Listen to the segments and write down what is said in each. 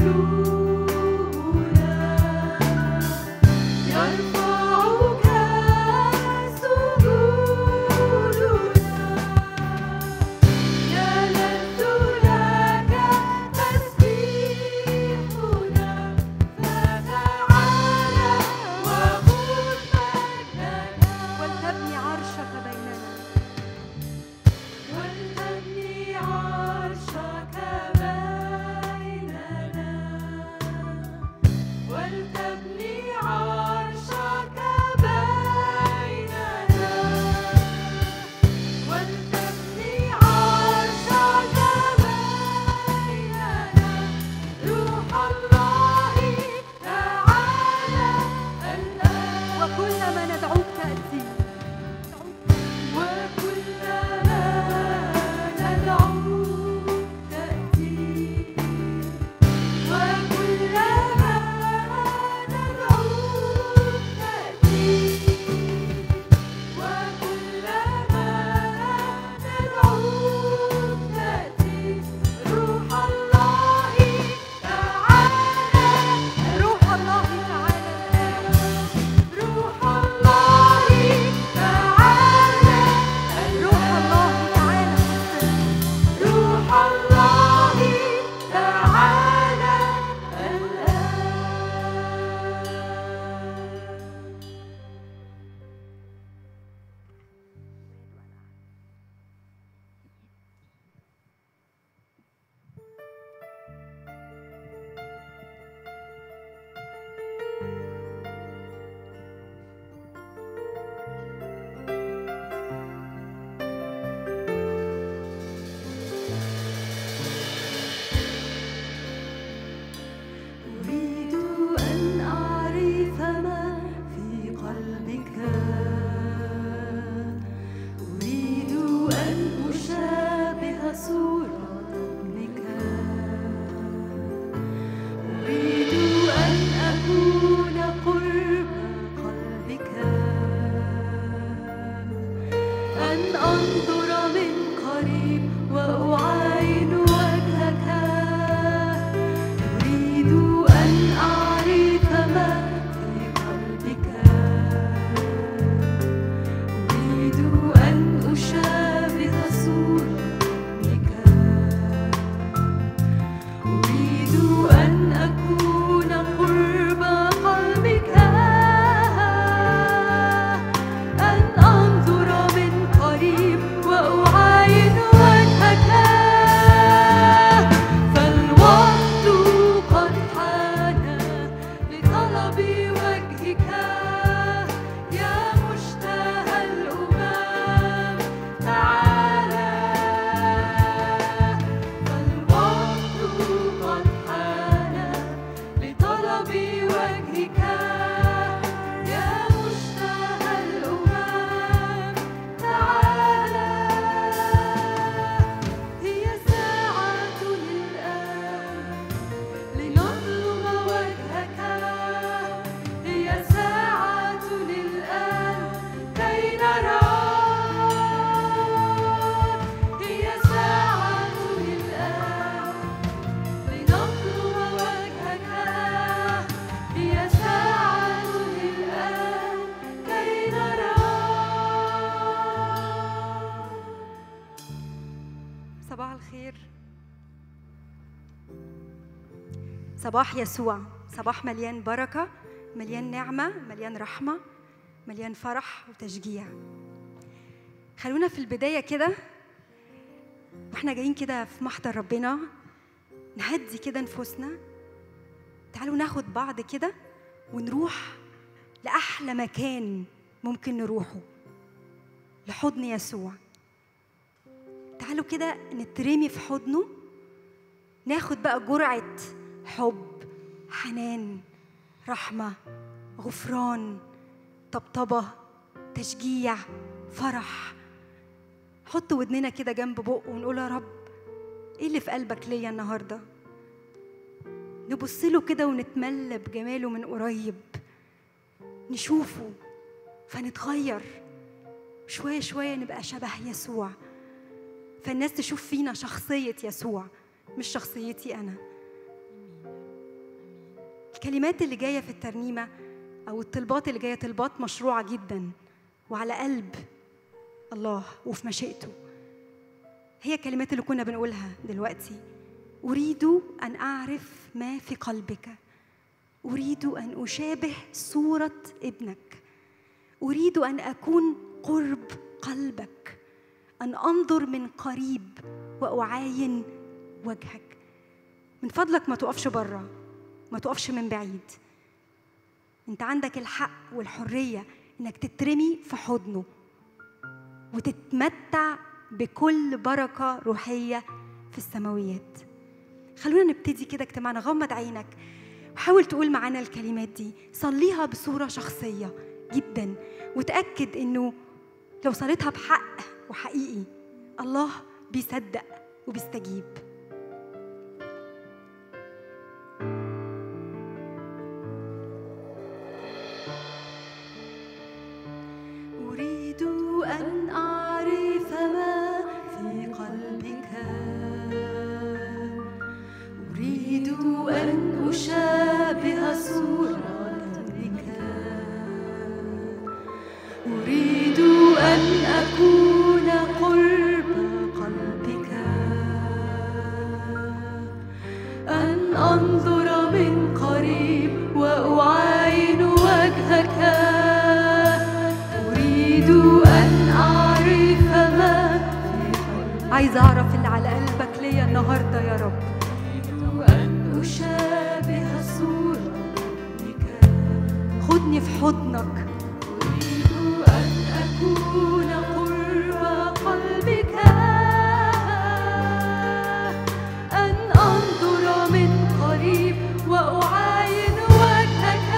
صباح الخير صباح يسوع صباح مليان بركة مليان نعمة مليان رحمة مليان فرح وتشجيع خلونا في البداية كده واحنا جايين كده في محضر ربنا نهدي كده نفوسنا تعالوا ناخد بعض كده ونروح لأحلى مكان ممكن نروحه لحضن يسوع تعالوا كده نترمي في حضنه ناخد بقى جرعة حب حنان رحمة غفران طبطبة تشجيع فرح حط ودننا كده جنب بقه ونقول يا رب ايه اللي في قلبك ليا النهارده نبص له كده ونتملى بجماله من قريب نشوفه فنتغير شوية شوية نبقى شبه يسوع فالناس تشوف فينا شخصية يسوع مش شخصيتي أنا الكلمات اللي جايه في الترنيمه او الطلبات اللي جايه طلبات مشروعه جدا وعلى قلب الله وفي مشيئته هي الكلمات اللي كنا بنقولها دلوقتي اريد ان اعرف ما في قلبك اريد ان اشابه صوره ابنك اريد ان اكون قرب قلبك ان انظر من قريب واعاين وجهك من فضلك ما تقفش بره ما تقفش من بعيد انت عندك الحق والحريه انك تترمي في حضنه وتتمتع بكل بركه روحيه في السماويات خلونا نبتدي كده اجتماعنا غمض عينك وحاول تقول معانا الكلمات دي صليها بصوره شخصيه جدا وتاكد انه لو صليتها بحق وحقيقي الله بيصدق وبيستجيب أريد أن أعرف ما في قلبك أريد أن أشابه صورة ابنك أريد أن أكون قرب قلبك أن أنظر من قريب وأعاين وجهك أريد أن أعرف ما في قلبك عايزة أعرف اللي على قلبك ليا النهاردة يا رب أريد أن أشابه صورة ابنك خدني في حضنك أريد أن أكون قرب قلبك أن أنظر من قريب وأعاين وجهك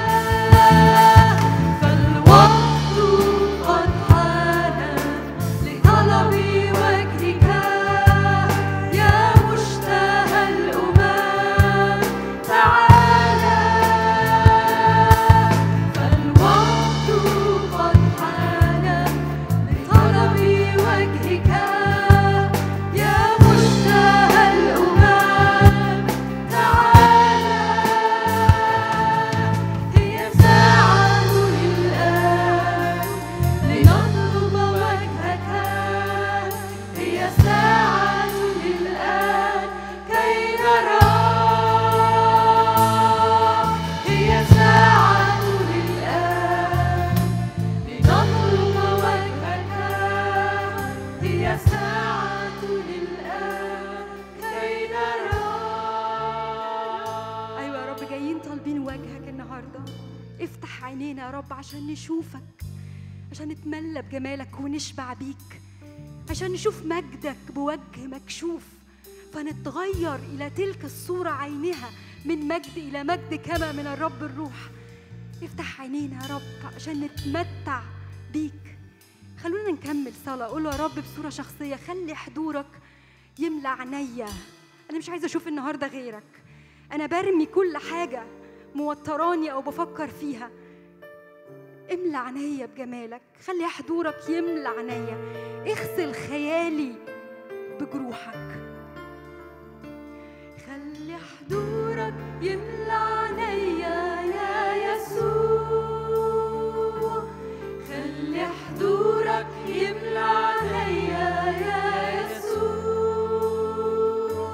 فالوقت قد حان لطلب وجهك يا مشتهى الأمم تعالى فالوقت قد حان لطلب وجهك يا مشتهى الأمم تعالى هي ساعة الآن لنطلب وجهك هي ساعة الآن كي نراك هي ساعة الآن لنطلب وجهك هي ساعة الآن كي نراك أيوة يا رب جايين طالبين وجهك النهاردة افتح عينينا يا رب عشان نشوفك عشان نتملى بجمالك ونشبع بيك عشان نشوف مجدك بوجه مكشوف فنتغير إلى تلك الصورة عينها من مجد إلى مجد كما من الرب الروح افتح عينينا يا رب عشان نتمتع بيك خلونا نكمل صلاة قول له يا رب بصورة شخصية خلي حضورك يملى عينيا أنا مش عايزة أشوف النهاردة غيرك أنا برمي كل حاجة موتراني أو بفكر فيها املى عينيا بجمالك خلي حضورك يملى عينيا اغسل خيالي بجروحك خلي حضورك يملى عينيا يا يسوع خلي حضورك يملى عينيا يا يسوع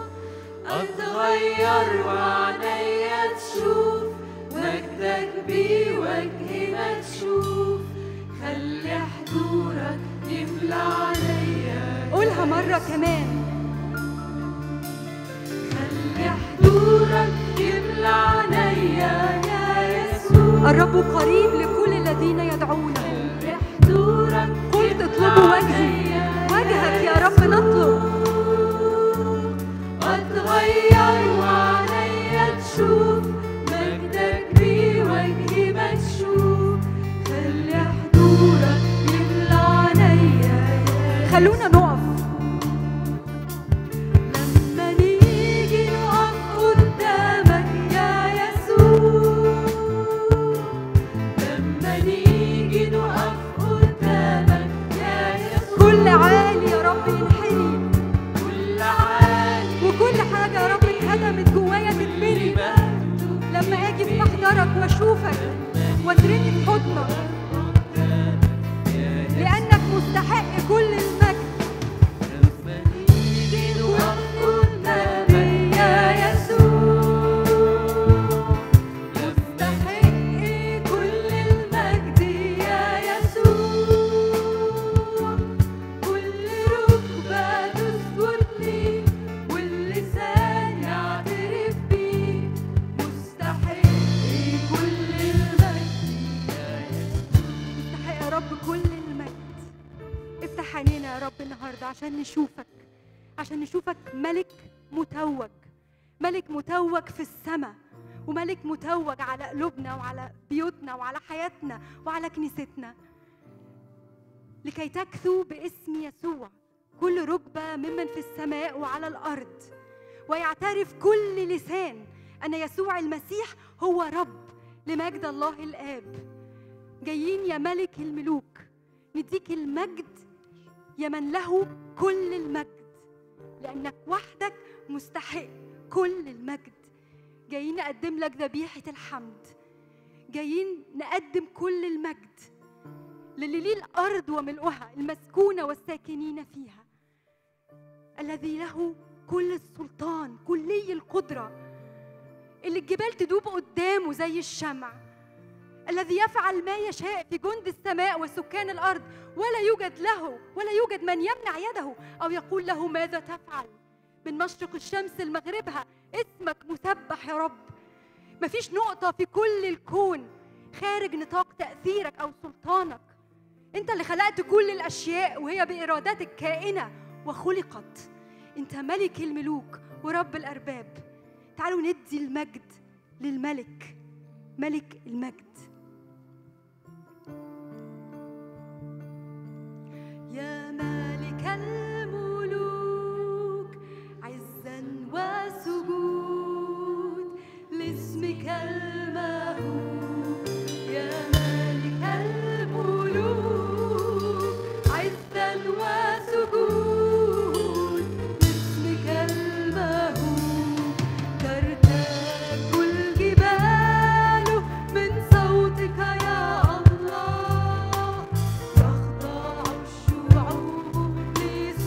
اتغير وعينيا تشوف مجدك بوجه مكشوف خلي حضورك يملى عليا قولها مرة كمان خلي حضورك يملى عليا يا يسوع الرب قريب لكل الذين يدعونه خلي حضورك قلت اطلبوا وجهي وجهك يا رب نطلب اتغير وعليا تشوف مجدك بوجه مكشوف خلي حضورك يملى عليا خلونا نقف لما نيجي نقف قدامك يا يسوع لما نيجي نقف قدامك يا يسوع كل عالي يا رب ينحني كل عالي وكل حاجة يا رب انتظارك واشوفك واترمي في حضنك لانك مستحق كل المجد نيجي نقف قدامك يا يسوع مستحق كل المجد يا يسوع كل ركبة تسجد لي واللسان يعترف بيه مستحق كل المجد يا مستحق يا رب كل المجد افتح عينينا يا رب النهارده عشان نشوفك عشان نشوفك ملك متوج ملك متوج في السماء وملك متوج على قلوبنا وعلى بيوتنا وعلى حياتنا وعلى كنيستنا لكي تكثو باسم يسوع كل ركبة ممن في السماء وعلى الأرض ويعترف كل لسان أن يسوع المسيح هو رب لمجد الله الآب جايين يا ملك الملوك نديك المجد يا من له كل المجد لأنك وحدك مستحق كل المجد جايين نقدم لك ذبيحة الحمد جايين نقدم كل المجد للي ليه الأرض وملؤها المسكونة والساكنين فيها الذي له كل السلطان كلي القدرة اللي الجبال تدوب قدامه زي الشمع الذي يفعل ما يشاء في جند السماء وسكان الارض ولا يوجد له ولا يوجد من يمنع يده او يقول له ماذا تفعل من مشرق الشمس لمغربها اسمك مسبح يا رب مفيش نقطة في كل الكون خارج نطاق تأثيرك أو سلطانك أنت اللي خلقت كل الأشياء وهي بإرادتك كائنة وخلقت أنت ملك الملوك ورب الأرباب تعالوا ندي المجد للملك ملك المجد يا مالك الملوك عزا وسجود لاسمك المهول يا مالك الملوك عزا وسجود لاسمك المهول ترتاج الجبال من صوتك يا الله يخضع الشعوب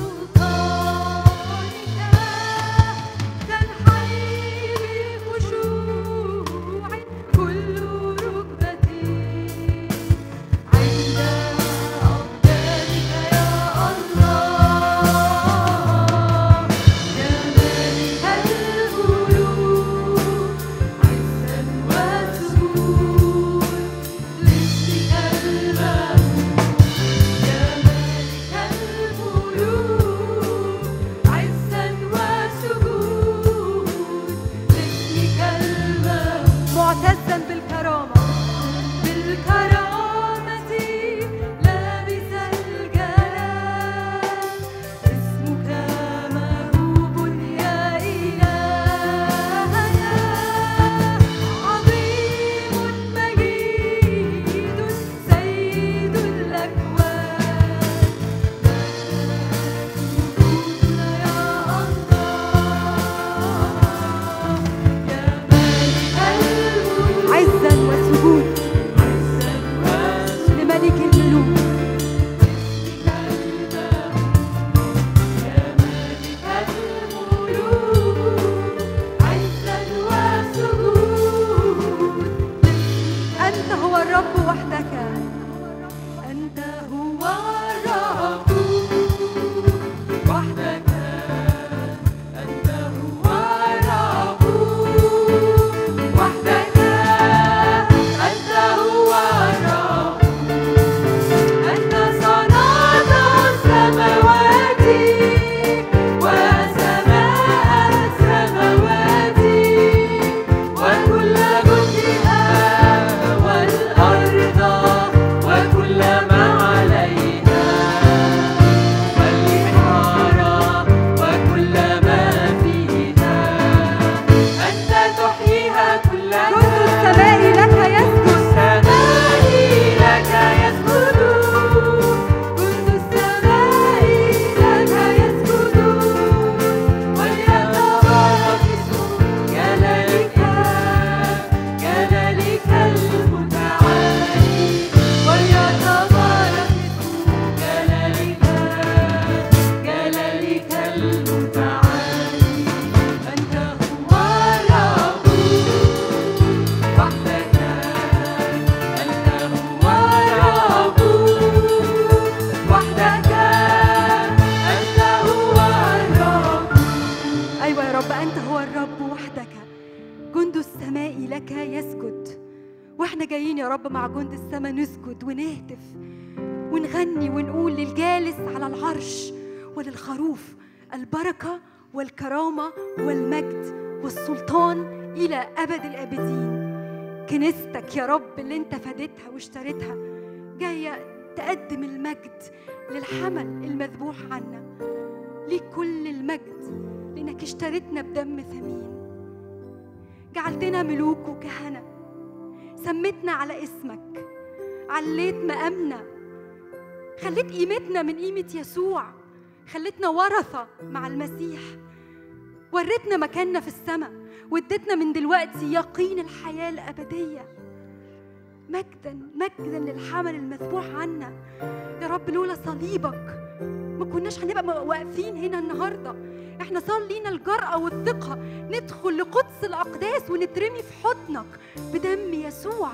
هو الرب وحدك جند السماء لك يسجد واحنا جايين يا رب مع جند السماء نسجد ونهتف ونغني ونقول للجالس على العرش وللخروف البركة والكرامة والمجد والسلطان إلى أبد الآبدين كنيستك يا رب اللي انت فديتها واشتريتها جاية تقدم المجد للحمل المذبوح عنا ليك كل المجد لأنك اشتريتنا بدم ثمين جعلتنا ملوك وكهنة سميتنا على اسمك عليت مقامنا خليت قيمتنا من قيمة يسوع خليتنا ورثة مع المسيح وريتنا مكاننا في السماء واديتنا من دلوقتي يقين الحياة الأبدية مجدا مجدا للحمل المذبوح عنا يا رب لولا صليبك ما كناش هنبقى واقفين هنا النهارده احنا صار لينا الجرأة والثقة ندخل لقدس الأقداس ونترمي في حضنك بدم يسوع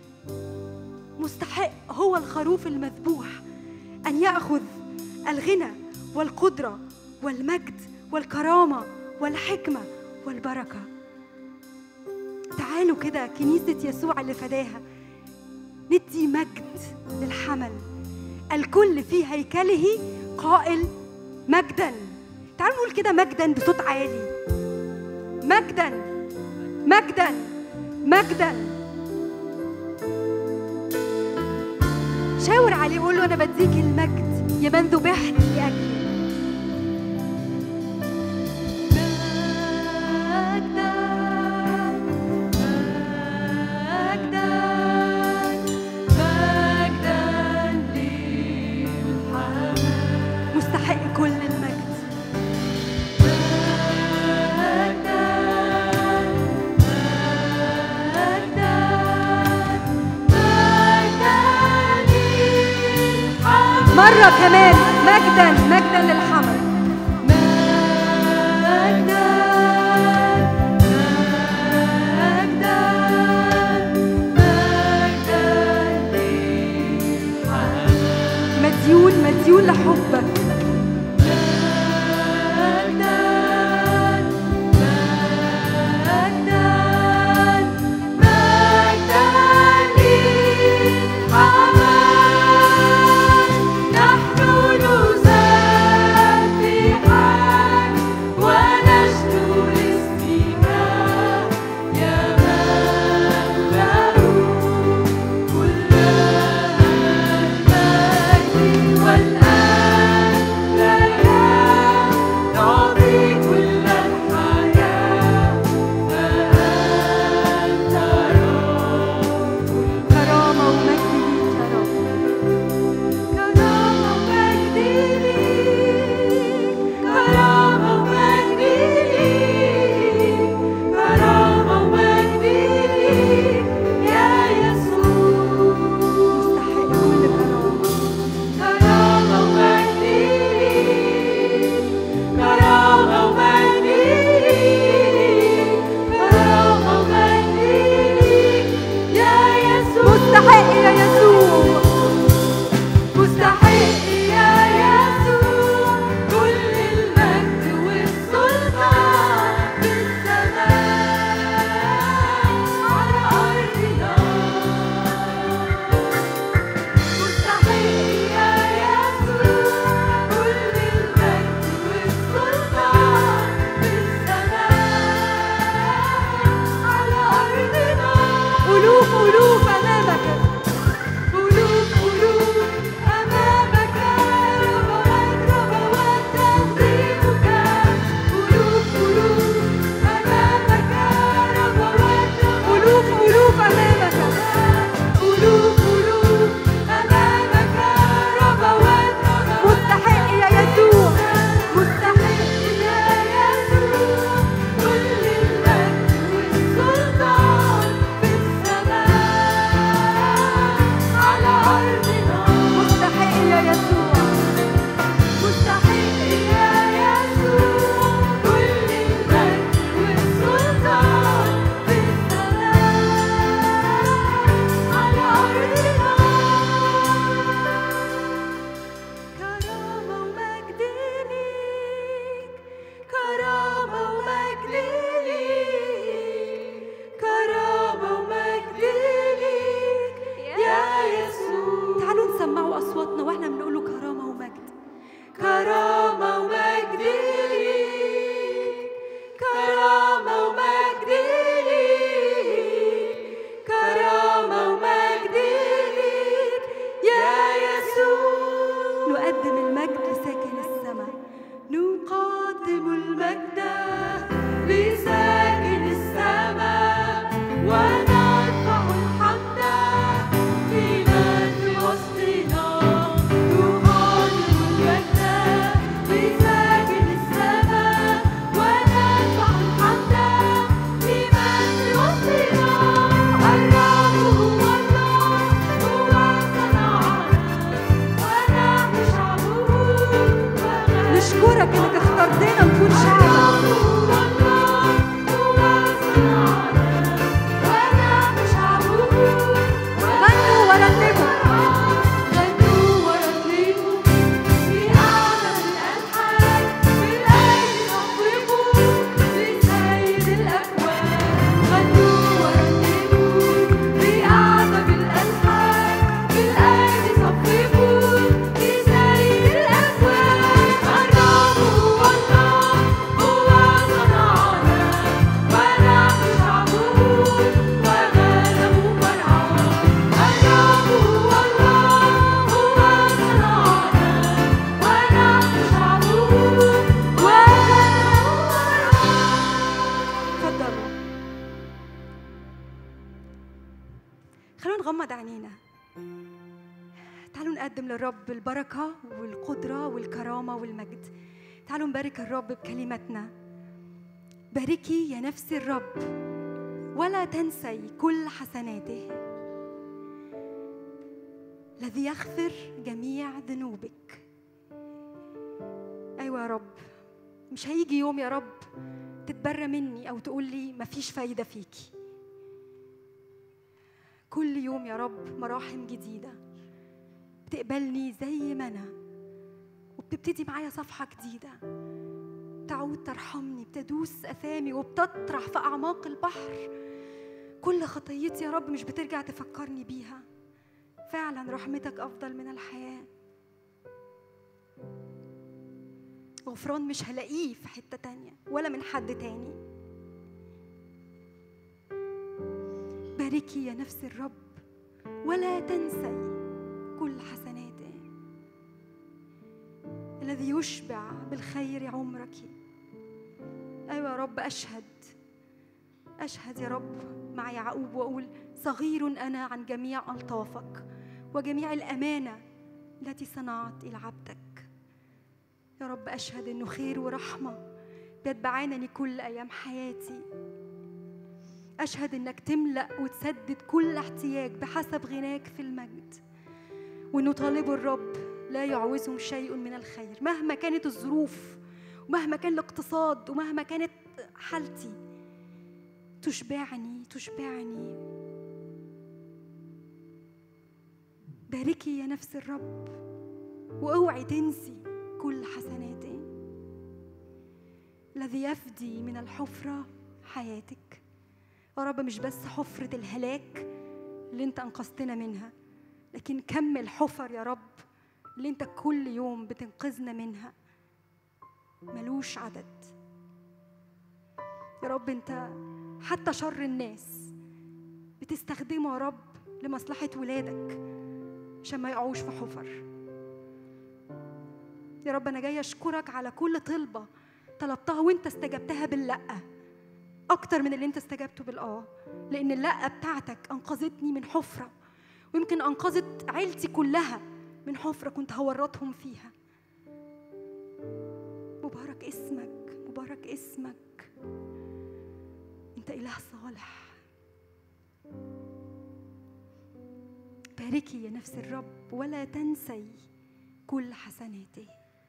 مستحق هو الخروف المذبوح أن يأخذ الغنى والقدرة والمجد والكرامة والحكمة والبركة تعالوا كده كنيسة يسوع اللي فداها ندي مجد للحمل الكل في هيكله قائل مجدا تعالوا نقول كده مجدا بصوت عالي مجدا مجدا مجدا شاور عليه وقول له انا بديك المجد يا من ذبحت لاجلي مستحق كل المجد مرة كمان مجدا مجدا للحمل مديون مديون لحبك نحن نسبح تعالوا نغمض عينينا تعالوا نقدم للرب البركة والقدرة والكرامة والمجد تعالوا نبارك الرب بكلماتنا باركي يا نفس الرب ولا تنسي كل حسناته الذي يغفر جميع ذنوبك ايوه يا رب مش هيجي يوم يا رب تتبرى مني او تقول لي مفيش فايده فيكي كل يوم يا رب مراحم جديده بتقبلني زي ما انا وبتبتدي معايا صفحه جديده تعود ترحمني بتدوس اثامي وبتطرح في اعماق البحر كل خطيتي يا رب مش بترجع تفكرني بيها فعلا رحمتك افضل من الحياه غفران مش هلاقيه في حته تانية ولا من حد تاني باركي يا نفس الرب ولا تنسي كل حسناته الذي يشبع بالخير عمرك ايوه يا رب اشهد اشهد يا رب مع يعقوب واقول صغير انا عن جميع الطافك وجميع الامانه التي صنعت الى عبدك يا رب اشهد انه خير ورحمه بيتبعانني كل ايام حياتي اشهد انك تملا وتسدد كل احتياج بحسب غناك في المجد وانه طالب الرب لا يعوزهم شيء من الخير مهما كانت الظروف ومهما كان الاقتصاد ومهما كانت حالتي تشبعني تشبعني باركي يا نفس الرب واوعي تنسي كل حسناته الذي يفدي من الحفرة حياتك يا رب مش بس حفرة الهلاك اللي انت انقذتنا منها لكن كمل حفر يا رب اللي انت كل يوم بتنقذنا منها ملوش عدد يا رب انت حتى شر الناس بتستخدمه يا رب لمصلحة ولادك عشان ما يقعوش في حفر يا رب انا جايه اشكرك على كل طلبه طلبتها وانت استجبتها باللا اكتر من اللي انت استجبته بالاه لان اللا بتاعتك انقذتني من حفره ويمكن انقذت عيلتي كلها من حفره كنت هورطهم فيها مبارك اسمك مبارك اسمك انت اله صالح باركي يا نفس الرب ولا تنسي كل حسناته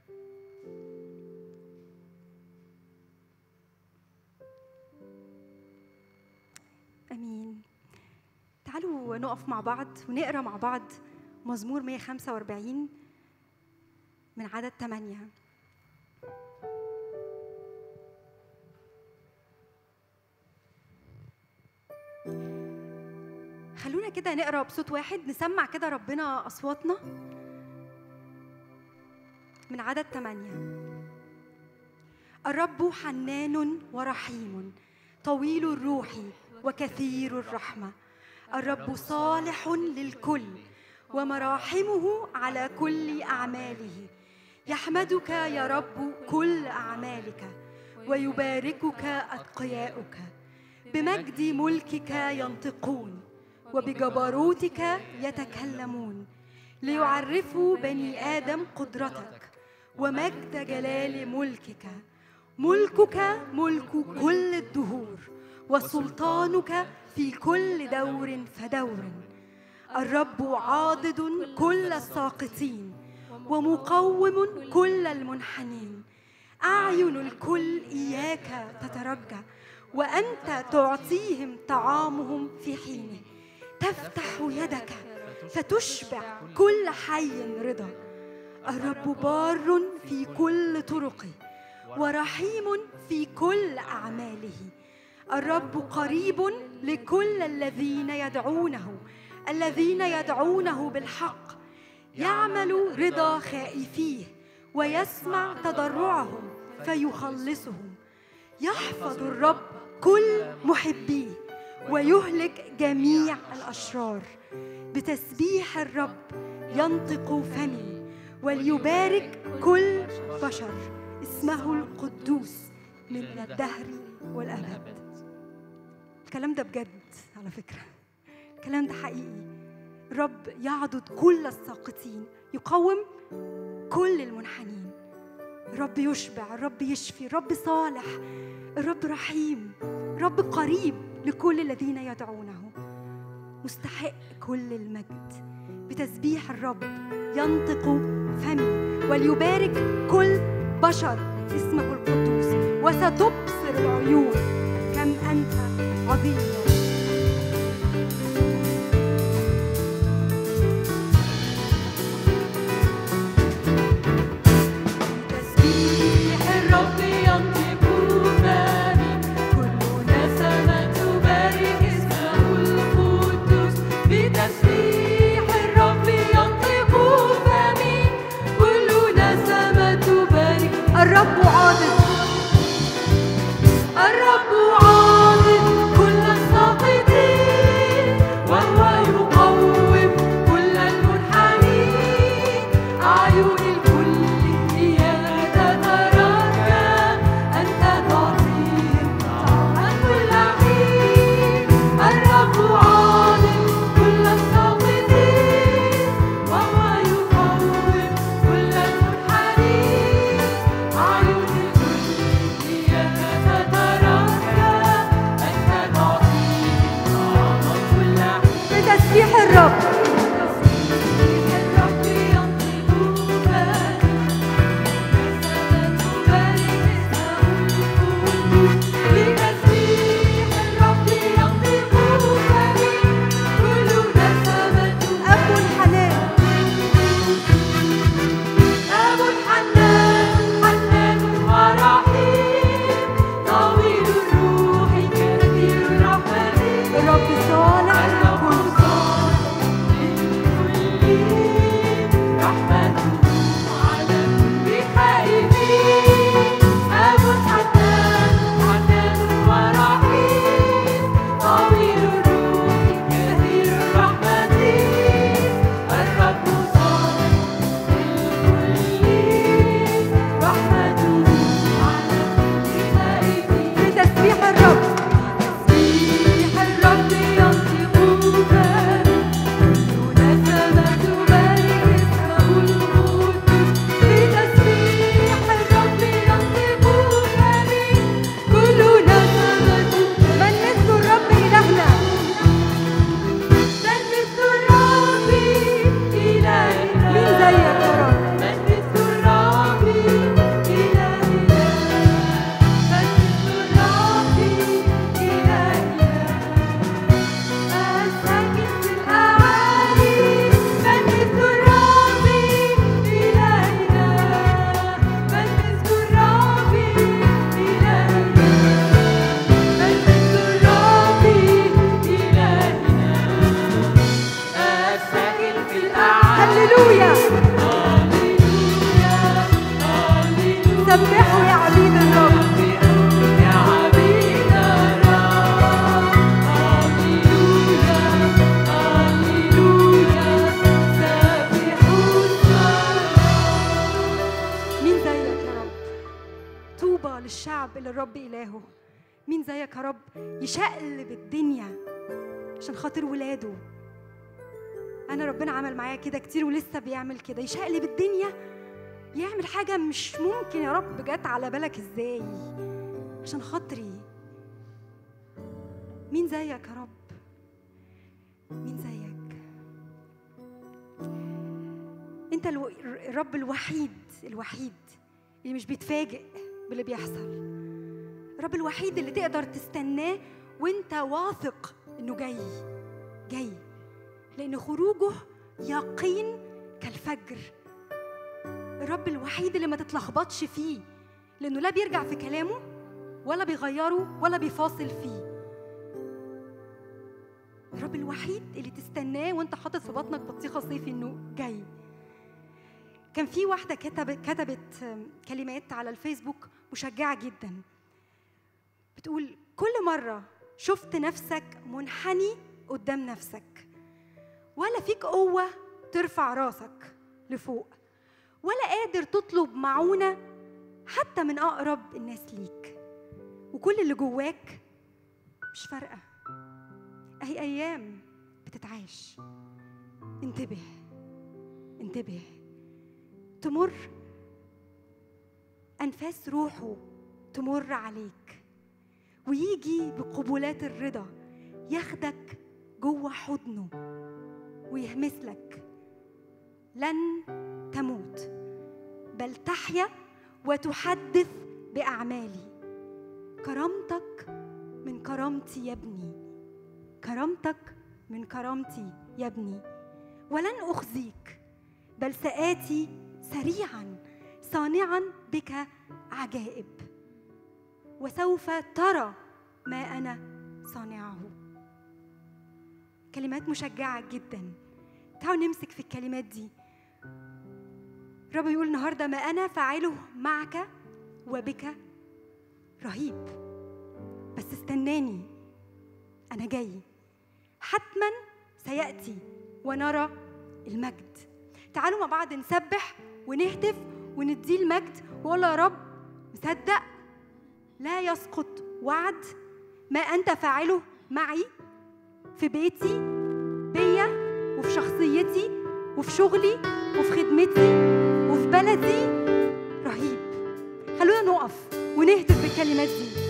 امين تعالوا نقف مع بعض ونقرا مع بعض مزمور 145 من عدد 8 خلونا كده نقرا بصوت واحد نسمع كده ربنا اصواتنا من عدد 8 الرب حنان ورحيم طويل الروح وكثير الرحمه الرب صالح للكل ومراحمه على كل اعماله يحمدك يا رب كل اعمالك ويباركك اتقياؤك بمجد ملكك ينطقون وبجبروتك يتكلمون ليعرفوا بني ادم قدرتك ومجد جلال ملكك ملكك ملك كل الدهور وسلطانك في كل دور فدور الرب عاضد كل الساقطين ومقوم كل المنحنين اعين الكل اياك تترجى وانت تعطيهم طعامهم في حينه تفتح يدك فتشبع كل حي رضا الرب بار في كل طرقه ورحيم في كل اعماله الرب قريب لكل الذين يدعونه الذين يدعونه بالحق يعمل رضا خائفيه ويسمع تضرعهم فيخلصهم يحفظ الرب كل محبيه ويهلك جميع الاشرار بتسبيح الرب ينطق فمي وليبارك كل بشر اسمه القدوس من الدهر والابد الكلام ده بجد على فكره الكلام ده حقيقي الرب يعضد كل الساقطين يقوم كل المنحنين الرب يشبع الرب يشفي الرب صالح الرب رحيم الرب قريب لكل الذين يدعونه مستحق كل المجد بتسبيح الرب ينطق فمي وليبارك كل بشر اسمه القدوس وستبصر العيون كم أنت عظيم يا رب. تسبيح الرب ينطق فمي كل نسمة تبارك اسمه القدوس بتسبيح الرب ينطق فمي كل نسمة تبارك الرب عاضد الرب عاضد كل الساقطين وهو يقوم كل المنحنين أعين الكل إياك تترجى أنت تعطيهم طعما كل حين الرب عاضد كل الساقطين وهو يقوم كل المنحنين أعين الكل إياك تترجى أنت تعطيهم طعما كل حين بتسبيح الرب تسبيح الرب ينطق فمي نسمة تبارك اسمه القدوس بتسبيح الرب ينطق فمي كل نسمة أب الحنان أب حنان حنان ورحيم طويل الروح كثير الرحمة الرب صالح الرب للكل صالح للكل رحمته على كل خائفين أب حنان حنان ورحيم طويل الروح كثير الرحمة الرب صالح للكل رحمته على كل خائفين بتسبيح الرب تسبيح الرب ينطق فمي كل نسمة تبارك اسمه القدوس بتسبيح الرب ينطق فمي كل نسمة من مثل الرب إلهنا من مثل الرب إلهنا مين زيك يا رب من مثل الرب إلهنا من مثل الرب إلهنا الساكن في الأعالي من مثل الرب إلهنا من مثل الرب إلهنا من مثل الرب إلهنا الساكن في الأعالي هللويا هللويا هللويا سبحوا يا عبيد الرب يا عبيد الرب هللويا هللويا سبحوا الرب مين زيك يا رب طوبى للشعب اللي الرب إلهه مين زيك يا رب يشقلب الدنيا عشان خاطر ولاده أنا ربنا عمل معايا كده كتير ولسه بيعمل كده يشقلب الدنيا يعمل حاجة مش ممكن يا رب جت على بالك ازاي عشان خاطري مين زيك يا رب مين زيك انت الو... الرب الوحيد الوحيد اللي مش بيتفاجئ باللي بيحصل الرب الوحيد اللي تقدر تستناه وانت واثق انه جاي جاي لان خروجه يقين كالفجر الرب الوحيد اللي ما تتلخبطش فيه لانه لا بيرجع في كلامه ولا بيغيره ولا بيفاصل فيه الرب الوحيد اللي تستناه وانت حاطط في بطنك بطيخه صيفي انه جاي كان في واحده كتبت كتبت كلمات على الفيسبوك مشجعه جدا بتقول كل مره شفت نفسك منحني قدام نفسك ولا فيك قوه ترفع راسك لفوق ولا قادر تطلب معونه حتى من اقرب الناس ليك وكل اللي جواك مش فارقه اهي ايام بتتعاش انتبه انتبه تمر انفاس روحه تمر عليك ويجي بقبلات الرضا ياخدك جوه حضنه ويهمس لك لن تموت بل تحيا وتحدث باعمالي كرامتك من كرامتي يا ابني كرامتك من كرامتي يا ابني ولن اخزيك بل ساتي سريعا صانعا بك عجائب وسوف ترى ما انا صانعه كلمات مشجعه جدا تعالوا نمسك في الكلمات دي الرب يقول النهارده ما انا فاعله معك وبك رهيب بس استناني انا جاي حتما سياتي ونرى المجد تعالوا مع بعض نسبح ونهتف ونديه المجد واقول له يا رب مصدق لا يسقط وعد ما انت فاعله معي في بيتي بيا وفي شخصيتي وفي شغلي وفي خدمتي وفي بلدي رهيب خلونا نقف ونهتف بالكلمات دي